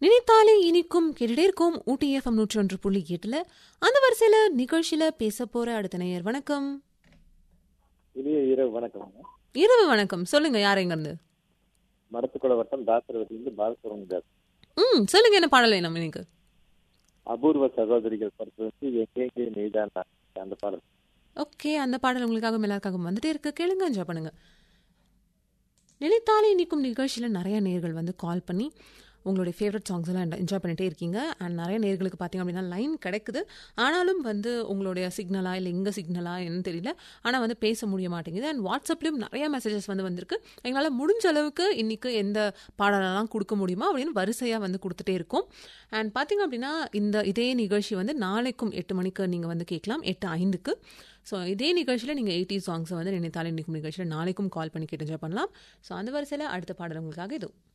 நினைத்தாலே இனிக்கும் கேட்டுட்டே இருக்கும் ஊட்டி எஃப்எம் நூற்றி ஒன்று புள்ளி எட்டுல அந்த வரிசையில நிகழ்ச்சியில பேச போற அடுத்த நேயர் வணக்கம் இனிய இரவு வணக்கம் இரவு வணக்கம் சொல்லுங்க யார் எங்க இருந்து மடத்துக்குள வட்டம் தாசரவட்டிலிருந்து பாலசுப்ரமணியம் ம் சொல்லுங்க என்ன பாடல் வேணும் எனக்கு அபூர்வ சகோதரிகள் படத்துல வந்து எங்கே நீதான் நான் அந்த பாடல் ஓகே அந்த பாடல் உங்களுக்காக எல்லாருக்காகவும் வந்துட்டே இருக்கு கேளுங்க என்ஜாய் பண்ணுங்க நினைத்தாலே நிற்கும் நிகழ்ச்சியில் நிறைய நேர்கள் வந்து கால் பண்ணி உங்களுடைய ஃபேவரட் சாங்ஸ் எல்லாம் என்ஜாய் பண்ணிட்டே இருக்கீங்க அண்ட் நிறைய நேர்களுக்கு பார்த்தீங்க அப்படின்னா லைன் கிடைக்குது ஆனாலும் வந்து உங்களுடைய சிக்னலா இல்லை எங்கே சிக்னலா என்னன்னு தெரியல ஆனால் வந்து பேச முடிய மாட்டேங்குது அண்ட் வாட்ஸ்அப்லேயும் நிறைய மெசேஜஸ் வந்து வந்திருக்கு எங்களால் முடிஞ்ச அளவுக்கு இன்னைக்கு எந்த பாடலெல்லாம் கொடுக்க முடியுமா அப்படின்னு வரிசையாக வந்து கொடுத்துட்டே இருக்கும் அண்ட் பார்த்தீங்க அப்படின்னா இந்த இதே நிகழ்ச்சி வந்து நாளைக்கும் எட்டு மணிக்கு நீங்கள் வந்து கேட்கலாம் எட்டு ஐந்துக்கு ஸோ இதே நிகழ்ச்சியில் நீங்கள் எயிட்டி சாங்ஸை வந்து நினைத்தாலே நிற்கும் நிகழ்ச்சியில் நாளைக்கும் கால் பண்ணி கேட்டு என்ஜாய் பண்ணலாம் ஸோ அந்த வரிசையில் அடுத்த பாடல் உங்களுக்காக இது